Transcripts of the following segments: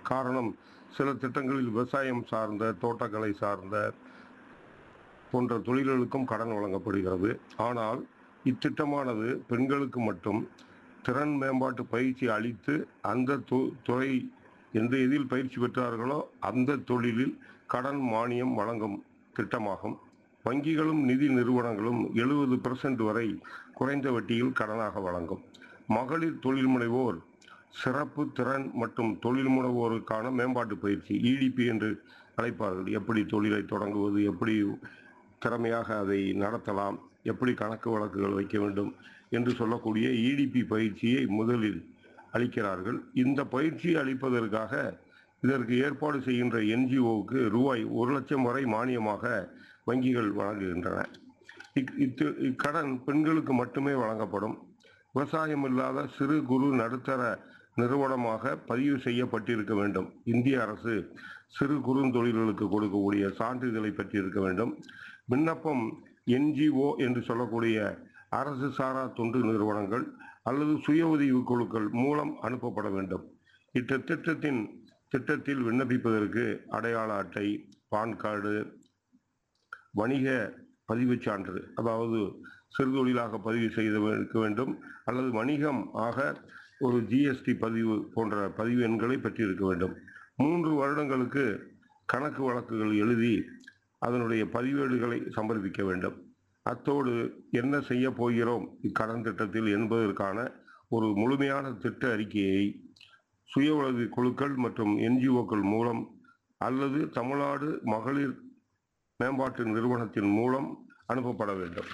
காரணம் சில திட்டங்களில் விவசாயம் சார்ந்த தோட்டக்கலை சார்ந்த போன்ற தொழில்களுக்கும் கடன் வழங்கப்படுகிறது ஆனால் இத்திட்டமானது பெண்களுக்கு மட்டும் திறன் மேம்பாட்டு பயிற்சி அளித்து அந்த து- துறை எந்த இதில் பயிற்சி பெற்றார்களோ அந்த தொழிலில் கடன் மானியம் வழங்கும் திட்டமாகும் வங்கிகளும் நிதி நிறுவனங்களும் எழுபது வரை குறைந்த வட்டியில் கடனாக வழங்கும் மகளிர் தொழில் முனைவோர் சிறப்பு திறன் மற்றும் தொழில் முனைவோருக்கான மேம்பாட்டு பயிற்சி இடிபி என்று அழைப்பார்கள் எப்படி தொழிலை தொடங்குவது எப்படி திறமையாக அதை நடத்தலாம் எப்படி கணக்கு வழக்குகள் வைக்க வேண்டும் என்று சொல்லக்கூடிய இடிபி பயிற்சியை முதலில் அளிக்கிறார்கள் இந்த பயிற்சியை அளிப்பதற்காக இதற்கு ஏற்பாடு செய்கின்ற என்ஜிஓவுக்கு ரூபாய் ஒரு லட்சம் வரை மானியமாக வங்கிகள் வழங்குகின்றன இக்- இத்து இக்கடன் பெண்களுக்கு மட்டுமே வழங்கப்படும் விவசாயம் இல்லாத சிறு குறு நடுத்தர நிறுவனமாக பதிவு செய்யப்பட்டிருக்க வேண்டும் இந்திய அரசு சிறு குறுந்தொழில்களுக்கு கொடுக்கக்கூடிய சான்றிதழை பெற்றிருக்க வேண்டும் விண்ணப்பம் என்ஜிஓ என்று சொல்லக்கூடிய அரசு சாரா தொண்டு நிறுவனங்கள் அல்லது சுய உதவி குழுக்கள் மூலம் அனுப்பப்பட வேண்டும் இத்த திட்டத்தின் திட்டத்தில் விண்ணப்பிப்பதற்கு அடையாள அட்டை பான் கார்டு வணிக பதிவுச் சான்று அதாவது சிறுதொழிலாக பதிவு செய்து இருக்க வேண்டும் அல்லது வணிகம் ஆக ஒரு ஜிஎஸ்டி பதிவு போன்ற பதிவு எண்களை பெற்றிருக்க வேண்டும் மூன்று வருடங்களுக்கு கணக்கு வழக்குகள் எழுதி அதனுடைய பதிவேடுகளை சமர்ப்பிக்க வேண்டும் அத்தோடு என்ன செய்ய போகிறோம் இக்கடன் திட்டத்தில் என்பதற்கான ஒரு முழுமையான திட்ட அறிக்கையை சுய உதவி குழுக்கள் மற்றும் என்ஜிஓக்கள் மூலம் அல்லது தமிழ்நாடு மகளிர் மேம்பாட்டு நிறுவனத்தின் மூலம் அனுப்பப்பட வேண்டும்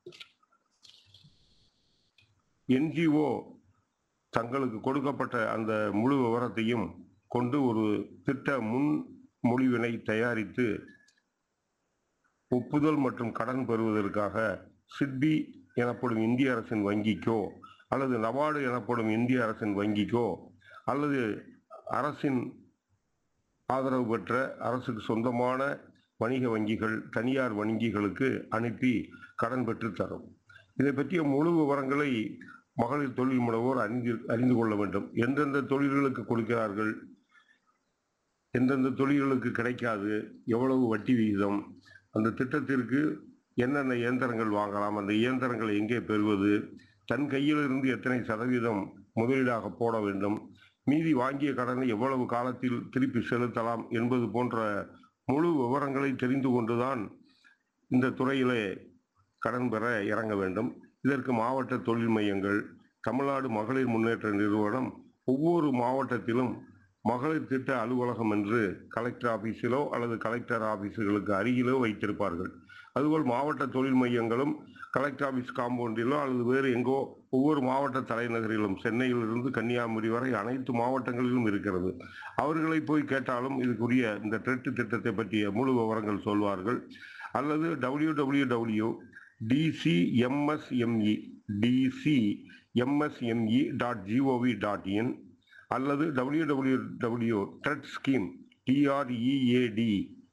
என்ஜிஓ தங்களுக்கு கொடுக்கப்பட்ட அந்த முழு விவரத்தையும் கொண்டு ஒரு திட்ட முன் முடிவினை தயாரித்து ஒப்புதல் மற்றும் கடன் பெறுவதற்காக சிட்பி எனப்படும் இந்திய அரசின் வங்கிக்கோ அல்லது நபார்டு எனப்படும் இந்திய அரசின் வங்கிக்கோ அல்லது அரசின் ஆதரவு பெற்ற அரசுக்கு சொந்தமான வணிக வங்கிகள் தனியார் வங்கிகளுக்கு அனுப்பி கடன் பெற்று தரும் இதை பற்றிய முழு விவரங்களை மகளிர் தொழில் முனைவோர் அறிந்து அறிந்து கொள்ள வேண்டும் எந்தெந்த தொழில்களுக்கு கொடுக்கிறார்கள் எந்தெந்த தொழில்களுக்கு கிடைக்காது எவ்வளவு வட்டி விகிதம் அந்த திட்டத்திற்கு என்னென்ன இயந்திரங்கள் வாங்கலாம் அந்த இயந்திரங்களை எங்கே பெறுவது தன் கையிலிருந்து எத்தனை சதவீதம் முதலீடாக போட வேண்டும் மீதி வாங்கிய கடனை எவ்வளவு காலத்தில் திருப்பி செலுத்தலாம் என்பது போன்ற முழு விவரங்களை தெரிந்து கொண்டுதான் இந்த துறையிலே கடன் பெற இறங்க வேண்டும் இதற்கு மாவட்ட தொழில் மையங்கள் தமிழ்நாடு மகளிர் முன்னேற்ற நிறுவனம் ஒவ்வொரு மாவட்டத்திலும் மகளிர் திட்ட அலுவலகம் என்று கலெக்டர் ஆபீஸிலோ அல்லது கலெக்டர் ஆபீஸுகளுக்கு அருகிலோ வைத்திருப்பார்கள் அதுபோல் மாவட்ட தொழில் மையங்களும் கலெக்டர் ஆபீஸ் காம்பவுண்டிலோ அல்லது வேறு எங்கோ ஒவ்வொரு மாவட்ட தலைநகரிலும் சென்னையிலிருந்து கன்னியாகுமரி வரை அனைத்து மாவட்டங்களிலும் இருக்கிறது அவர்களை போய் கேட்டாலும் இதுக்குரிய இந்த ட்ரெட்டு திட்டத்தை பற்றிய முழு விவரங்கள் சொல்வார்கள் அல்லது W W W DCMSME DCMSME dot GOV dot in அல்லது W W W tread scheme TREAD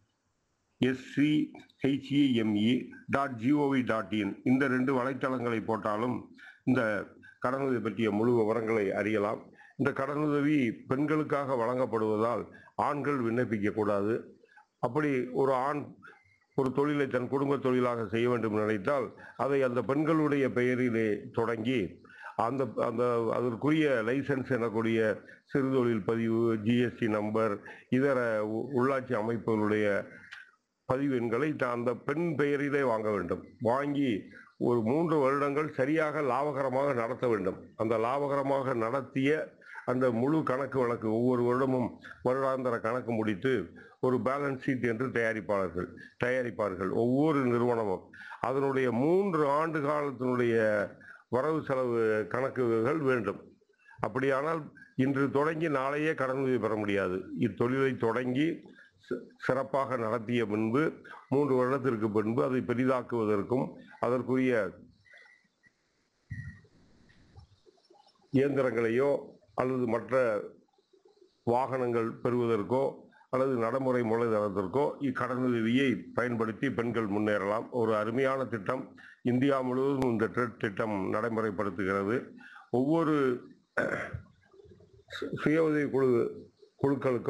SCHEME dot GOV dot in இந்த ரெண்டு வலைத்தளங்களை போட்டாலும் இந்த கடனுதவி பற்றிய முழு விவரங்களை அறியலாம் இந்த கடனுதவி பெண்களுக்காக வழங்கப்படுவதால் ஆண்கள் விண்ணப்பிக்க கூடாது அப்படி ஒரு ஆண் ஒரு தொழிலை தன் குடும்ப தொழிலாக செய்ய வேண்டும் என்று நினைத்தால் அதை அந்த பெண்களுடைய பெயரிலே தொடங்கி அந்த அந்த அதற்குரிய லைசன்ஸ் எனக்கூடிய சிறுதொழில் பதிவு ஜிஎஸ்டி நம்பர் இதர உ- உள்ளாட்சி அமைப்புகளுடைய பதிவு எண்களை த- அந்த பெண் பெயரிலே வாங்க வேண்டும் வாங்கி ஒரு மூன்று வருடங்கள் சரியாக லாபகரமாக நடத்த வேண்டும் அந்த லாபகரமாக நடத்திய அந்த முழு கணக்கு வழக்கு ஒவ்வொரு வருடமும் வருடாந்திர கணக்கு முடித்து ஒரு பேலன்ஸ் ஷீட் என்று தயாரிப்பாளர்கள் தயாரிப்பார்கள் ஒவ்வொரு நிறுவனமும் அதனுடைய மூன்று ஆண்டு காலத்தினுடைய வரவு செலவு கணக்குகள் வேண்டும் அப்படியானால் இன்று தொடங்கி நாளையே கடனுதவி பெற முடியாது இத்தொழிலை தொடங்கி சி- சிறப்பாக நடத்திய பின்பு மூன்று வருடத்திற்கு பின்பு அதை பெரிதாக்குவதற்கும் அதற்குரிய இயந்திரங்களையோ அல்லது மற்ற வாகனங்கள் பெறுவதற்கோ அல்லது நடைமுறை மூலதனத்திற்கோ இக்கடனுதவியை பயன்படுத்தி பெண்கள் முன்னேறலாம் ஒரு அருமையான திட்டம் இந்தியா முழுவதும் இந்த ட்ரெட் திட்டம் நடைமுறைப்படுத்துகிறது ஒவ்வொரு சு- சுய உதவி குழு குழுக்களுக்கும்